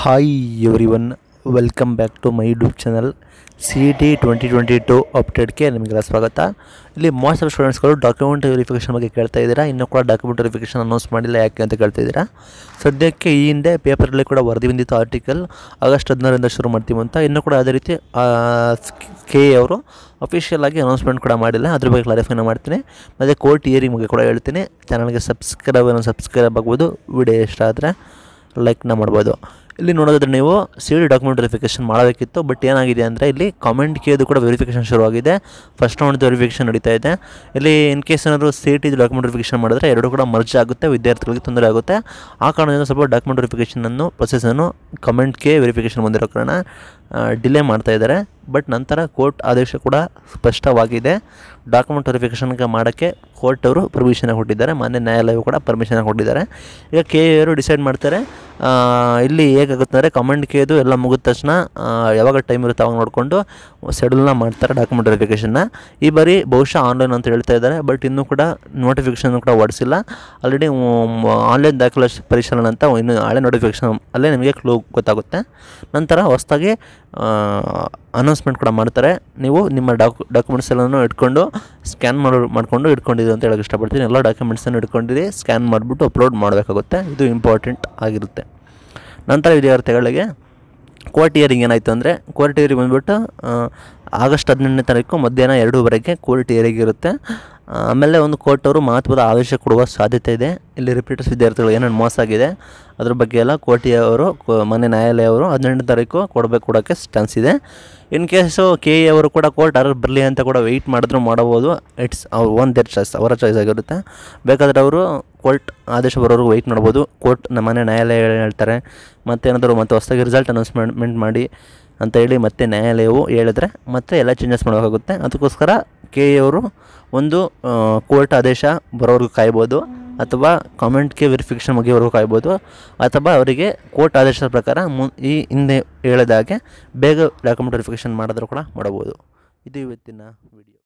hi everyone welcome back to my YouTube channel C E T twenty twenty two ಅಪ್ಡೇಟ್ಗೆ ನಿಮಗೆಲ್ಲ ಸ್ವಾಗತ ಇಲ್ಲಿ most of ಸ್ಟೂಡೆಂಟ್ಸ್ಗಳು document verification ಬಗ್ಗೆ ಕೇಳ್ತಾ ಇದ್ದೀರಾ ಇನ್ನೂ ಕೂಡ ಡಾಕ್ಯುಮೆಂಟ್ ವೆರಿಫಿಕೇಷನ್ ಅನೌನ್ಸ್ ಮಾಡಿಲ್ಲ ಯಾಕೆ ಅಂತ ಕೇಳ್ತಾ ಇದ್ದೀರಾ ಸದ್ಯಕ್ಕೆ ಈ ಹಿಂದೆ ಪೇಪರಲ್ಲಿ ಕೂಡ ವರದಿ ಬಂದಿತ್ತು ಆರ್ಟಿಕಲ್ ಆಗಸ್ಟ್ ಹದಿನಾರರಿಂದ ಶುರು ಮಾಡ್ತೀವಿ ಅಂತ ಇನ್ನೂ ಕೂಡ ಅದೇ ರೀತಿ ಕೆ ಎ ಅವರು ಅಫಿಷಿಯಲ್ ಆಗಿ ಅನೌನ್ಸ್ಮೆಂಟ್ ಕೂಡ ಮಾಡಿಲ್ಲ ಅದ್ರ ಬಗ್ಗೆ ಕ್ಲಾರಿಫೈನ ಮಾಡ್ತೀನಿ ಮತ್ತು ಕೋರ್ಟ್ ಇಯರಿಂಗ್ ಬಗ್ಗೆ ಕೂಡ ಹೇಳ್ತೀನಿ ಚಾನಲ್ಗೆ ಸಬ್ಸ್ಕ್ರೈಬ್ ಸಬ್ಸ್ಕ್ರೈಬ್ ಆಗ್ಬೋದು ವಿಡಿಯೋ ಇಷ್ಟ ಆದರೆ ಲೈಕ್ನ ಮಾಡ್ಬೋದು ಇಲ್ಲಿ ನೋಡೋದಾದ್ರೆ ನೀವು ಸಿ ಡಿ ಡಾಕ್ಯುಮೆಂಟ್ ವೆರಿಫಿಕೇಷನ್ ಮಾಡಬೇಕಿತ್ತು ಬಟ್ ಏನಾಗಿದೆ ಅಂದರೆ ಇಲ್ಲಿ ಕಾಮೆಂಟ್ ಕೇದು ಕೂಡ ವೆರಿಫಿಕೇಷನ್ ಶುರುವಾಗಿದೆ ಫಸ್ಟ್ ರೌಂಡ್ ವೆರಿಫಿಕೇಷನ್ ನಡೀತಾ ಇದೆ ಇಲ್ಲಿ ಇನ್ ಕೇಸ್ ಏನಾದರೂ ಸಿ ಟಿ ಡಾಕ್ಯುಮೆಂಟ್ ವೆರಿಫಿಕೇಷನ್ ಮಾಡಿದ್ರೆ ಎರಡು ಕೂಡ ಮರ್ಜ್ ಆಗುತ್ತೆ ವಿದ್ಯಾರ್ಥಿಗಳಿಗೆ ತೊಂದರೆ ಆಗುತ್ತೆ ಆ ಕಾರಣದಿಂದ ಸ್ವಲ್ಪ ಡಾಕ್ಯುಮೆಂಟ್ ವೆರಿಫಿಕೇಷನನ್ನು ಪ್ರೊಸೆಸನ್ನು ಕಮೆಂಟ್ಗೆ ವೆರಿಫಿಕೇಷನ್ ಬಂದಿರೋ ಕಾರಣ ಡಿಲೇ ಮಾಡ್ತಾ ಇದ್ದಾರೆ ಬಟ್ ನಂತರ ಕೋರ್ಟ್ ಆದೇಶ ಕೂಡ ಸ್ಪಷ್ಟವಾಗಿದೆ ಡಾಕ್ಯುಮೆಂಟ್ ವೆರಿಫಿಕೇಷನ್ಗೆ ಮಾಡೋಕ್ಕೆ ಕೋರ್ಟ್ ಅವರು ಪರ್ಮಿಷನ್ ಕೊಟ್ಟಿದ್ದಾರೆ ಮಾನ್ಯ ನ್ಯಾಯಾಲಯ ಕೂಡ ಪರ್ಮಿಷನ್ ಕೊಟ್ಟಿದ್ದಾರೆ ಈಗ ಕೆ ಅವರು ಡಿಸೈಡ್ ಮಾಡ್ತಾರೆ ಆ, ಇಲ್ಲಿ ಹೇಗಾಗುತ್ತೆ ಅಂದರೆ ಕಮೆಂಟ್ ಕೇದು ಎಲ್ಲ ಮುಗಿದ ತಕ್ಷಣ ಆ, ಯಾವಾಗ ಟೈಮ್ ಇರುತ್ತೆ ಅವಾಗ ನೋಡಿಕೊಂಡು ಶೆಡ್ಯೂಲ್ನ ಮಾಡ್ತಾರೆ ಡಾಕ್ಯುಮೆಂಟ್ ವೆರಿಫಿಕೇಷನ್ನ ಈ ಬಾರಿ ಬಹುಶಃ ಆನ್ಲೈನ್ ಅಂತ ಹೇಳ್ತಾ ಇದ್ದಾರೆ ಬಟ್ ಇನ್ನೂ ಕೂಡ ನೋಟಿಫಿಕೇಷನ್ ಕೂಡ ಹೊಡಿಸಿಲ್ಲ ಆಲ್ರೆಡಿ ಆನ್ಲೈನ್ ದಾಖಲೆ ಪರಿಶೀಲನೆ ಅಂತ ಇನ್ನು ಹಳೆ ನೋಟಿಫಿಕೇಷನ್ ಅಲ್ಲೇ ನಿಮಗೆ ಕ್ಲೂ ಗೊತ್ತಾಗುತ್ತೆ ನಂತರ ಹೊಸದಾಗಿ ಅನೌನ್ಸ್ಮೆಂಟ್ ಕೂಡ ಮಾಡ್ತಾರೆ ನೀವು ನಿಮ್ಮ ಡಾಕ್ ಡಾಕ್ಯುಮೆಂಟ್ಸ್ ಎಲ್ಲನೂ ಇಟ್ಕೊಂಡು ಸ್ಕ್ಯಾನ್ ಮಾಡೋ ಮಾಡಿಕೊಂಡು ಇಟ್ಕೊಂಡಿದ್ದೀರಿ ಅಂತ ಹೇಳಕ್ಕೆ ಇಷ್ಟಪಡ್ತೀನಿ ಎಲ್ಲ ಡಾಕ್ಯುಮೆಂಟ್ಸನ್ನು ಇಟ್ಕೊಂಡಿರಿ ಸ್ಕ್ಯಾನ್ ಮಾಡಿಬಿಟ್ಟು ಅಪ್ಲೋಡ್ ಮಾಡಬೇಕಾಗುತ್ತೆ ಇದು ಇಂಪಾರ್ಟೆಂಟ್ ಆಗಿರುತ್ತೆ ನಂತರ ವಿದ್ಯಾರ್ಥಿಗಳಿಗೆ ಕೋರ್ಟ್ ಇಯರಿಂಗ್ ಏನಾಯಿತು ಅಂದರೆ ಕೋರ್ಟ್ ಇಯರಿಂಗ್ ಬಂದುಬಿಟ್ಟು ಆಗಸ್ಟ್ ಹದಿನೆಂಟನೇ ತಾರೀಕು ಮಧ್ಯಾಹ್ನ ಎರಡೂವರೆಗೆ ಕೋರ್ಟ್ ಇಯರಿಂಗ್ ಇರುತ್ತೆ ಆ, ಆಮೇಲೆ ಒಂದು ಕೋರ್ಟ್ ಅವರು ಮಹತ್ವದ ಆದೇಶ ಕೊಡುವ ಸಾಧ್ಯತೆ ಇದೆ ಇಲ್ಲಿ ರಿಪೀಟರ್ಸ್ ವಿದ್ಯಾರ್ಥಿಗಳು ಏನೇನು ಮೋಸ ಆಗಿದೆ ಅದ್ರ ಬಗ್ಗೆ ಎಲ್ಲ ಕೋರ್ಟ್ ಅವರು ಮನೆ ನ್ಯಾಯಾಲಯ ಅವರು ಹದಿನೆಂಟನೇ ತಾರೀಕು ಕೊಡಬೇಕು ಕೊಡೋಕ್ಕೆ ಚಾನ್ಸ್ ಇದೆ ಇನ್ ಕೇಸು ಕೆ ಎ ಅವರು ಕೂಡ ಕೋರ್ಟ್ ಆರ್ಡರ್ ಬರಲಿ ಅಂತ ಕೂಡ ವೆಯ್ಟ್ ಮಾಡಿದ್ರು ಮಾಡಬಹುದು ಇಟ್ಸ್ ಅವ್ರು ಒನ್ ದೇರ್ ಚಾಯ್ಸ್ ಅವರ ಚಾಯ್ಸ್ ಆಗಿರುತ್ತೆ ಬೇಕಾದರೆ ಅವರು ಕೋರ್ಟ್ ಆದೇಶ ಬರೋವರೆಗೂ ವೆಯ್ಟ್ ಮಾಡ್ಬೋದು ಕೋರ್ಟ್ ನಮ್ಮ ಮನೆ ನ್ಯಾಯಾಲಯ ಹೇಳ್ತಾರೆ ಮತ್ತೇನಾದರೂ ಮತ್ತೆ ಹೊಸದಾಗಿ ರಿಸಲ್ಟ್ ಅನೌನ್ಸ್ಮೆಂಟ್ ಮಾಡಿ ಅಂತ ಹೇಳಿ ಮತ್ತೆ ನ್ಯಾಯಾಲಯವು ಹೇಳಿದ್ರೆ ಮತ್ತೆ ಎಲ್ಲ ಚೇಂಜಸ್ ಮಾಡಬೇಕಾಗುತ್ತೆ ಅದಕ್ಕೋಸ್ಕರ ಕೆ ಎ ಅವರು ಒಂದು ಕೋರ್ಟ್ ಆದೇಶ ಬರೋವರೆಗೂ ಕಾಯ್ಬೋದು ಅಥವಾ ಕಾಮೆಂಟ್ಗೆ ವೆರಿಫಿಕೇಷನ್ ಮುಗಿಯೋವರೆಗೂ ಕಾಯ್ಬೋದು ಅಥವಾ ಅವರಿಗೆ ಕೋರ್ಟ್ ಆದೇಶದ ಪ್ರಕಾರ ಮು ಈ ಹಿಂದೆ ಹೇಳಿದ ಹಾಗೆ ಬೇಗ ಡಾಕ್ಯುಮೆಂಟ್ ವೆರಿಫಿಕೇಷನ್ ಮಾಡಿದ್ರು ಕೂಡ ಮಾಡಬಹುದು ಇದು ಇವತ್ತಿನ ವಿಡಿಯೋ